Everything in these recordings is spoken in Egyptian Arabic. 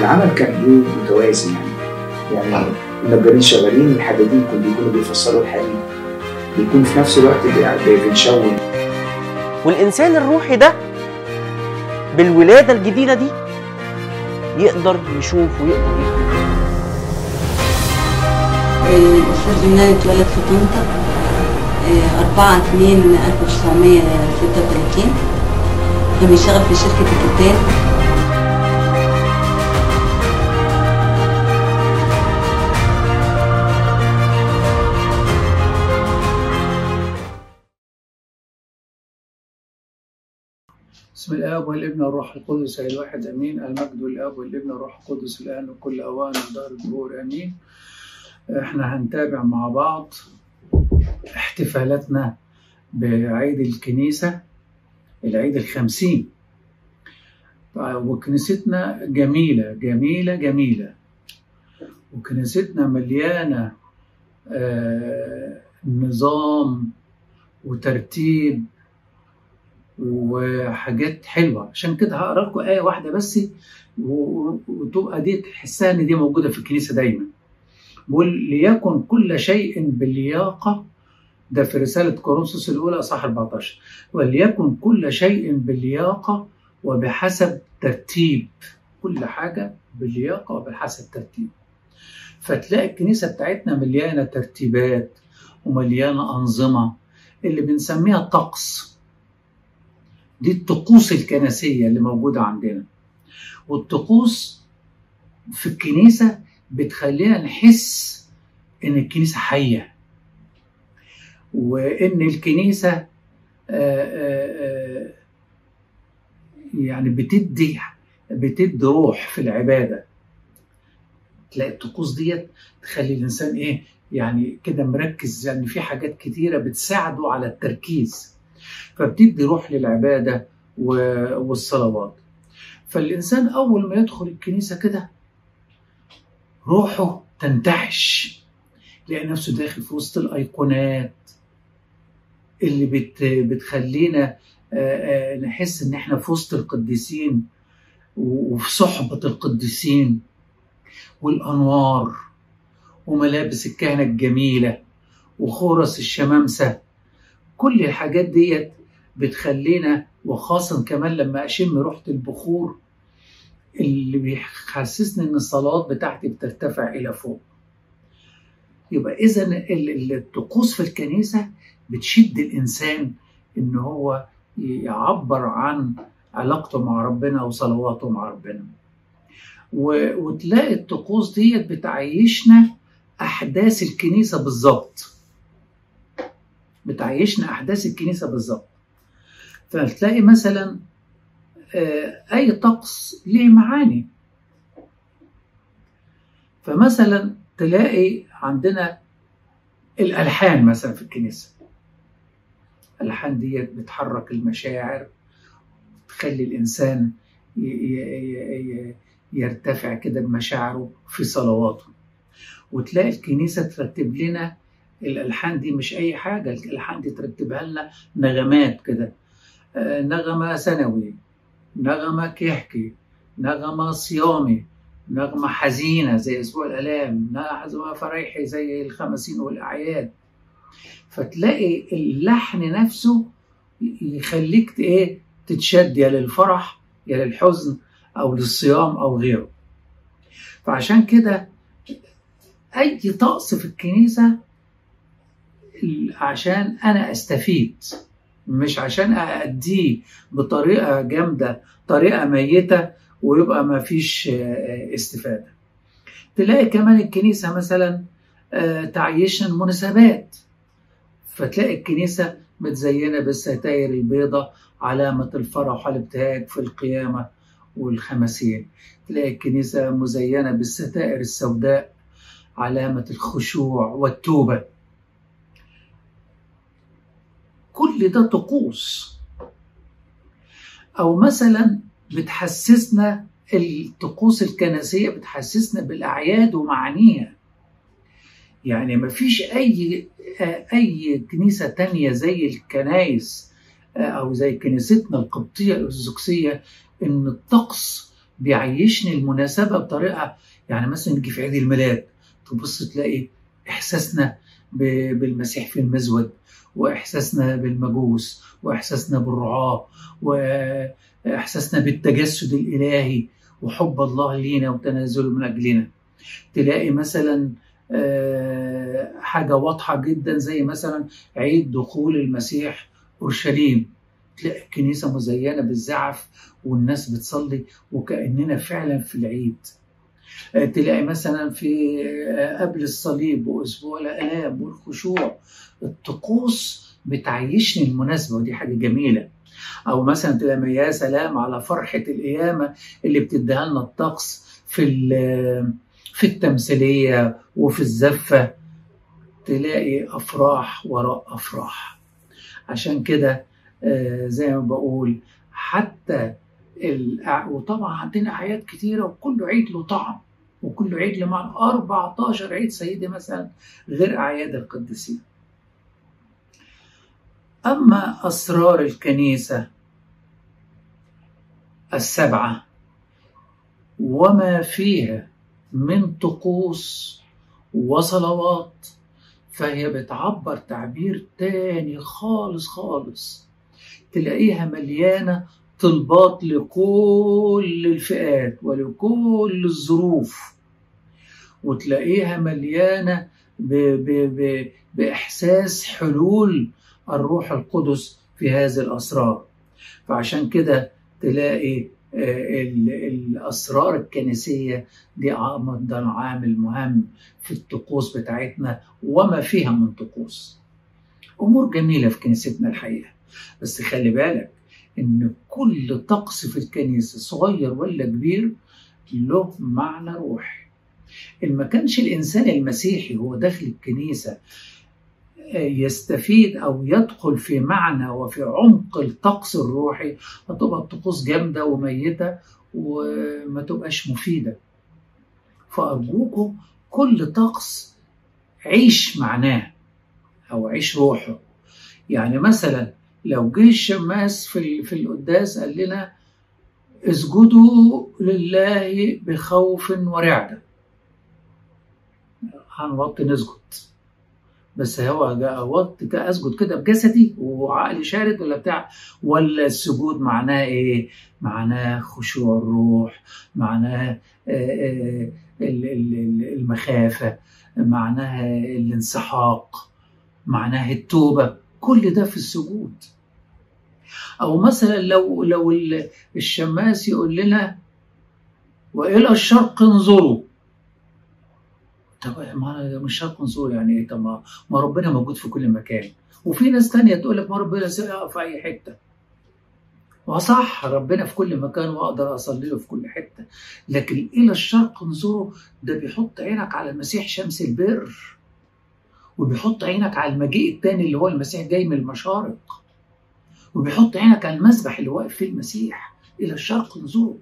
العمل كان ايه متوازن يعني يعني النجارين شغالين الحدادين كانوا بيكونوا بيفصلوا الحديد بيكون في نفس الوقت بي- بنشون والإنسان الروحي ده بالولادة الجديدة دي يقدر يشوف ويقدر يفهم الأستاذ جنان اتولد في طنطا آه، 4 2 1936 كان بيشتغل في شركة الكتان بسم الآب والابن والروح القدس الواحد أمين المجد للآب والابن والروح القدس الآن وكل أوان ودار الدهور أمين إحنا هنتابع مع بعض احتفالاتنا بعيد الكنيسة العيد الخمسين وكنيستنا جميلة جميلة جميلة وكنيستنا مليانة آه، نظام وترتيب وحاجات حلوه عشان كده هقرا لكم ايه واحده بس و- وتبقى دي تحسها ان دي موجوده في الكنيسه دايما بيقول ليكن كل شيء باللياقه ده في رساله كورنثوس الاولى اصحاح 14 وليكن كل شيء باللياقه وبحسب ترتيب كل حاجه باللياقه وبحسب ترتيب فتلاقي الكنيسه بتاعتنا مليانه ترتيبات ومليانه انظمه اللي بنسميها طقس دي الطقوس الكنسية اللي موجودة عندنا والطقوس في الكنيسة بتخلينا نحس إن الكنيسة حية وإن الكنيسة آه، آه، آه، يعني بتدي بتدي روح في العبادة تلاقي الطقوس ديت تخلي الإنسان إيه يعني كده مركز يعني في حاجات كتيرة بتساعده على التركيز فبتدي روح للعبادة و- والصلوات فالإنسان أول ما يدخل الكنيسة كده روحه تنتعش يلاقي نفسه داخل في وسط الأيقونات اللي بت بتخلينا آه، آه، نحس إن إحنا في وسط القديسين و- وفي صحبة القديسين والأنوار وملابس الكهنة الجميلة وخورس الشمامسة كل الحاجات ديت بتخلينا وخاصة كمان لما أشم ريحة البخور اللي بيحسسني إن الصلوات بتاعتي بترتفع إلى فوق يبقى إذا الطقوس في الكنيسة بتشد الإنسان إن هو يعبر عن علاقته مع ربنا وصلواته مع ربنا و- وتلاقي الطقوس ديت بتعيشنا أحداث الكنيسة بالظبط بتعيشنا احداث الكنيسه بالظبط فتلاقي مثلا آه، اي طقس ليه معاني فمثلا تلاقي عندنا الالحان مثلا في الكنيسه الالحان ديت بتحرك المشاعر تخلي الانسان ي- ي- ي- يرتفع كده بمشاعره في صلواته وتلاقي الكنيسه ترتب لنا الالحان دي مش اي حاجه الالحان دي ترتبها لنا نغمات كده آه، نغمه ثانوي نغمه كحكي نغمه صيامي نغمه حزينه زي اسبوع الالام نغمه فريحي زي الخمسين والاعياد فتلاقي اللحن نفسه يخليك ت- ايه تتشد يا للفرح يا للحزن او للصيام او غيره فعشان كده اي طقس في الكنيسه عشان انا استفيد مش عشان أأديه بطريقة جامدة طريقة ميتة ويبقى ما فيش آه، استفادة تلاقي كمان الكنيسة مثلا آه، تعيشنا المناسبات فتلاقي الكنيسة متزينة بالستاير البيضاء علامة الفرح والابتهاج في القيامة والخمسين تلاقي الكنيسة مزينة بالستائر السوداء علامة الخشوع والتوبة كل ده طقوس او مثلا بتحسسنا الطقوس الكنسيه بتحسسنا بالاعياد ومعانيها يعني ما فيش اي اي كنيسه تانية زي الكنايس او زي كنيستنا القبطيه الارثوذكسيه ان الطقس بيعيشني المناسبة بطريقة يعني مثلا نيجي في عيد الميلاد تبص تلاقي إحساسنا ب- بالمسيح في المزود وإحساسنا بالمجوس وإحساسنا بالرعاة وإحساسنا بالتجسد الإلهي وحب الله لينا وتنازله من أجلنا تلاقي مثلا آه، حاجة واضحة جدا زي مثلا عيد دخول المسيح أورشليم تلاقي الكنيسة مزينة بالزعف والناس بتصلي وكأننا فعلا في العيد آه، تلاقي مثلا في آه، قبل الصليب وأسبوع الآلام والخشوع الطقوس بتعيشني المناسبة ودي حاجة جميلة أو مثلا تلاقي يا سلام على فرحة القيامة اللي بتديها لنا الطقس في ال- في التمثيلية وفي الزفة تلاقي أفراح وراء أفراح عشان كده آه، زي ما بقول حتى الأع- وطبعا عندنا أعياد كتيرة وكل عيد له طعم وكل عيد له معنى 14 عيد سيدي مثلا غير أعياد القديسين أما أسرار الكنيسة السبعة وما فيها من طقوس وصلوات فهي بتعبر تعبير تاني خالص خالص تلاقيها مليانة طلبات لكل الفئات ولكل الظروف وتلاقيها مليانة ب ب ب بإحساس حلول الروح القدس في هذه الأسرار فعشان كده تلاقي آه، ال- الأسرار الكنسية دي عام- ده عامل مهم في الطقوس بتاعتنا وما فيها من طقوس أمور جميلة في كنيستنا الحقيقة بس خلي بالك إن كل طقس في الكنيسة صغير ولا كبير له معنى روحي إن ما كانش الإنسان المسيحي هو داخل الكنيسة آه، يستفيد أو يدخل في معنى وفي عمق الطقس الروحي هتبقى الطقوس جامدة وميتة وما تبقاش مفيدة فأرجوكم كل طقس عيش معناه أو عيش روحه يعني مثلا لو جه الشماس في ال- في القداس قال لنا اسجدوا لله بخوف ورعدة هنوطي نسجد بس هو جاء وقت كده اسجد كده بجسدي وعقلي شارد ولا بتاع ولا السجود معناه ايه؟ معناه خشوع الروح معناه آه، آه، ال- ال- ال- المخافه معناها الانسحاق معناها التوبه كل ده في السجود او مثلا لو لو ال- الشماس يقول لنا والى الشرق انظروا طب ما أنا مش شرق انظروا يعني ايه طب ما ما ربنا موجود في كل مكان وفي ناس تانية تقول لك ما ربنا يقف في اي حته وصح ربنا في كل مكان واقدر اصلي له في كل حته لكن الى الشرق انظروا ده بيحط عينك على المسيح شمس البر وبيحط عينك على المجيء الثاني اللي هو المسيح جاي من المشارق وبيحط عينك على المسبح اللي واقف فيه المسيح الى الشرق انظروا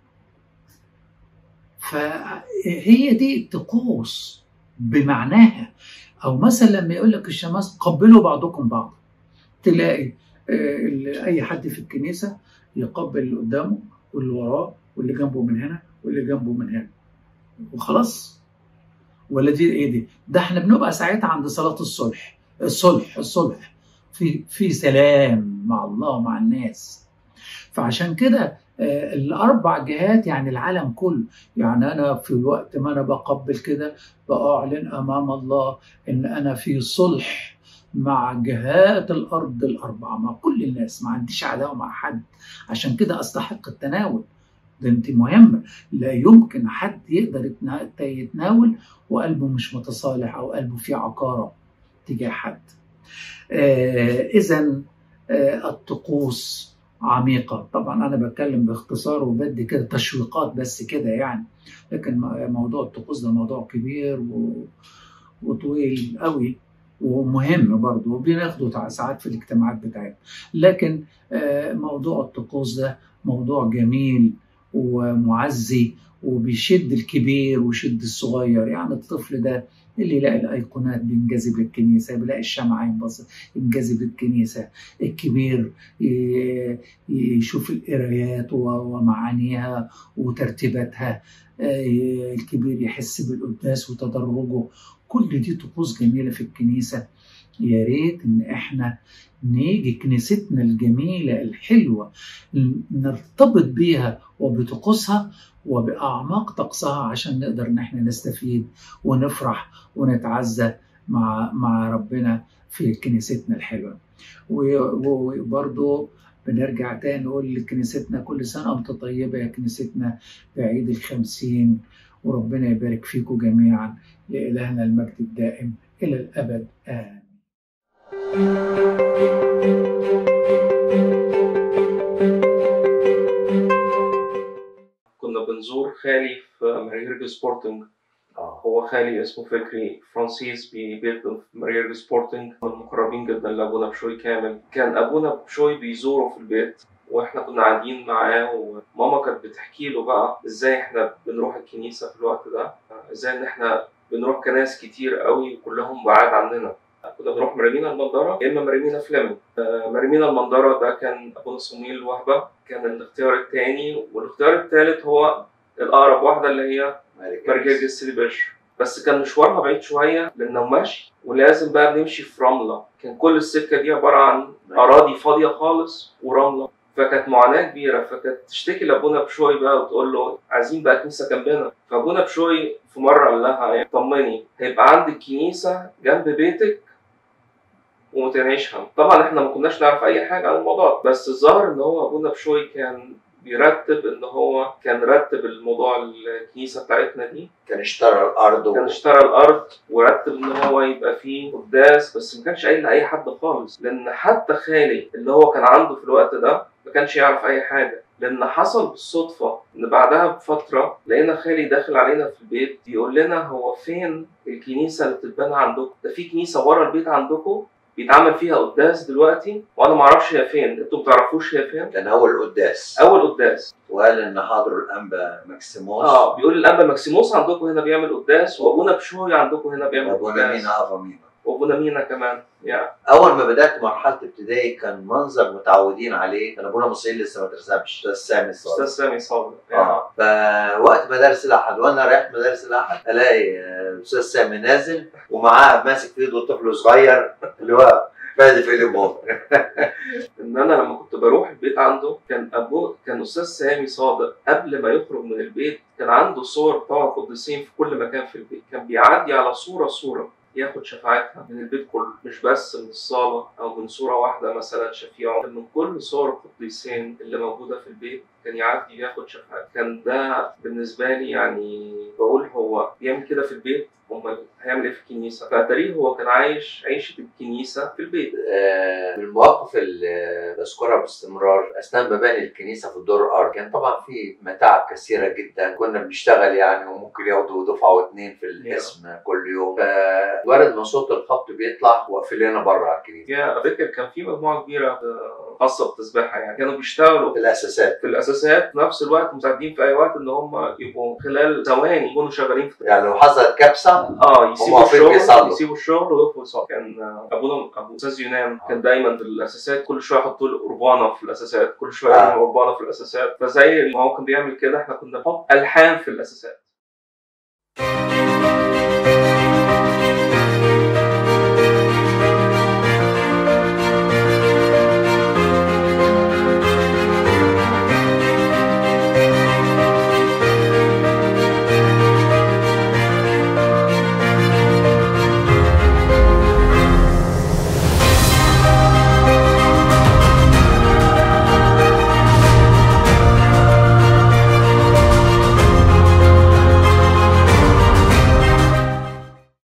فهي دي الطقوس بمعناها او مثلا لما يقول لك الشماس قبلوا بعضكم بعض تلاقي آه، ال- اي حد في الكنيسه يقبل اللي قدامه واللي وراه واللي جنبه من هنا واللي جنبه من هنا وخلاص ولا دي ايه دي ده احنا بنبقى ساعتها عند صلاه الصلح الصلح الصلح في في سلام مع الله ومع الناس فعشان كده آه، الاربع جهات يعني العالم كله يعني انا في الوقت ما انا بقبل كده باعلن امام الله ان انا في صلح مع جهات الارض الاربعه مع كل الناس ما عنديش عداوه مع حد عشان كده استحق التناول ده انت مهمه لا يمكن حد يقدر يتنا- يتناول وقلبه مش متصالح او قلبه فيه عقاره تجاه حد آه اذا آه الطقوس عميقة طبعا أنا بتكلم باختصار وبدي كده تشويقات بس كده يعني لكن م- موضوع الطقوس ده موضوع كبير و... وطويل قوي ومهم برضه وبناخده تع- ساعات في الاجتماعات بتاعتنا لكن آه، موضوع الطقوس ده موضوع جميل ومعزي وبيشد الكبير ويشد الصغير يعني الطفل ده اللي يلاقي الايقونات بينجذب للكنيسه بيلاقي الشمعة ينبسط ينجذب للكنيسه الكبير ي- يشوف القرايات و- ومعانيها وترتيباتها آه، الكبير يحس بالقداس وتدرجه كل دي طقوس جميله في الكنيسه يا ريت ان احنا نيجي كنيستنا الجميله الحلوه نرتبط بيها وبطقوسها وباعماق طقسها عشان نقدر ان احنا نستفيد ونفرح ونتعزى مع مع ربنا في كنيستنا الحلوه و- و- وبرضه بنرجع تاني نقول لكنيستنا كل سنه وانت طيبه يا كنيستنا بعيد الخمسين وربنا يبارك فيكم جميعا لإلهنا المجد الدائم إلى الأبد آمين كنا بنزور خالي في ماريرج سبورتنج اه هو خالي اسمه فكري فرانسيس بي- بيخدم في ماريرج سبورتنج من المقربين جدا لابونا بشوي كامل كان ابونا بشوي بيزوره في البيت واحنا كنا قاعدين معاه وماما كانت بتحكي له بقى ازاي احنا بنروح الكنيسه في الوقت ده ازاي ان احنا بنروح كنايس كتير قوي وكلهم بعاد عننا كنا بنروح مريمينا المنظره يا اما مريمينا فليمنج آه، مريمينا المنظره ده كان ابونا صمويل وهبه كان الاختيار الثاني والاختيار الثالث هو الاقرب واحده اللي هي مرجع السليبش بس كان مشوارها بعيد شويه لانه ماشي ولازم بقى بنمشي في رمله كان كل السكه دي عباره عن اراضي فاضيه خالص ورمله فكانت معاناه كبيره فكانت تشتكي لابونا بشوي بقى وتقول له عايزين بقى كنيسه جنبنا فابونا بشوي في مره قال لها يعني طمني هيبقى عندك كنيسه جنب بيتك وما تنعيش هم طبعا احنا ما كناش نعرف اي حاجه عن الموضوع ده، بس الظاهر ان هو ابونا بشوي كان بيرتب ان هو كان رتب الموضوع الكنيسه بتاعتنا دي كان اشترى الارض كان اشترى الارض ورتب ان هو يبقى فيه قداس بس ما كانش قايل لاي حد خالص لان حتى خالي اللي هو كان عنده في الوقت ده ما كانش يعرف اي حاجه لان حصل بالصدفه ان بعدها بفتره لقينا خالي داخل علينا في البيت بيقول لنا هو فين الكنيسه اللي بتتبنى عندكم ده في كنيسه ورا البيت عندكم بيتعمل فيها قداس دلوقتي وانا ما اعرفش هي فين انتوا ما تعرفوش هي فين كان اول قداس اول قداس وقال ان حضروا الانبا ماكسيموس اه بيقول الانبا ماكسيموس عندكم هنا بيعمل قداس وابونا بشوي عندكم هنا بيعمل وابونا قداس مينا افا مينا وابونا مينا كمان يعني اول ما بدات مرحله ابتدائي كان منظر متعودين عليه كان ابونا مصير لسه ما ترسمش استاذ سامي استاذ الصادق سامي صابر يعني اه فوقت مدارس الاحد وانا رايح مدارس الاحد الاقي آه، استاذ سامي نازل ومعاه ماسك في ايده طفل صغير اللي هو فادي في الامور ان انا لما كنت بروح البيت عنده كان ابوه كان استاذ سامي صادق قبل ما يخرج من البيت كان عنده صور بتوع القديسين في كل مكان في البيت كان بيعدي على صوره صوره ياخد شفاعتها من البيت كله مش بس من الصاله او من صوره واحده مثلا شفيعه كان من كل صور القديسين اللي موجوده في البيت كان يعدي ياخد شفاعتها كان ده بالنسبه لي يعني بقول هو بيعمل كده في البيت امال هيعمل ايه في الكنيسه فاتاريه هو كان عايش عيشه الكنيسه في البيت آه، من المواقف اللي بذكرها باستمرار اثناء ما باني الكنيسه في الدور الارضي كان طبعا في متاعب كثيره جدا كنا بنشتغل يعني وممكن ياخدوا دفعه واثنين في الاسم كل يوم فالورد من صوت الخبط بيطلع واقفين لنا بره على الكنيسه يا فاكر كان في مجموعه كبيره آه، خاصه بالتسبيحه يعني كانوا بيشتغلوا في الاساسات في الاساسات في نفس الوقت مساعدين في اي وقت ان هم يبقوا خلال ثواني يكونوا شغالين في يعني لو حصلت كبسه اه يسيبوا واقفين الشغل بيصلوا. يسيبوا الشغل ويقفوا يصلوا كان آه، ابونا ابو استاذ يونان كان دايما في الاساسات كل شويه يحطوا له قربانه في الاساسات كل شويه آه. يعملوا قربانه في الاساسات فزي ما هو كان بيعمل كده احنا كنا بنحط الحان في الاساسات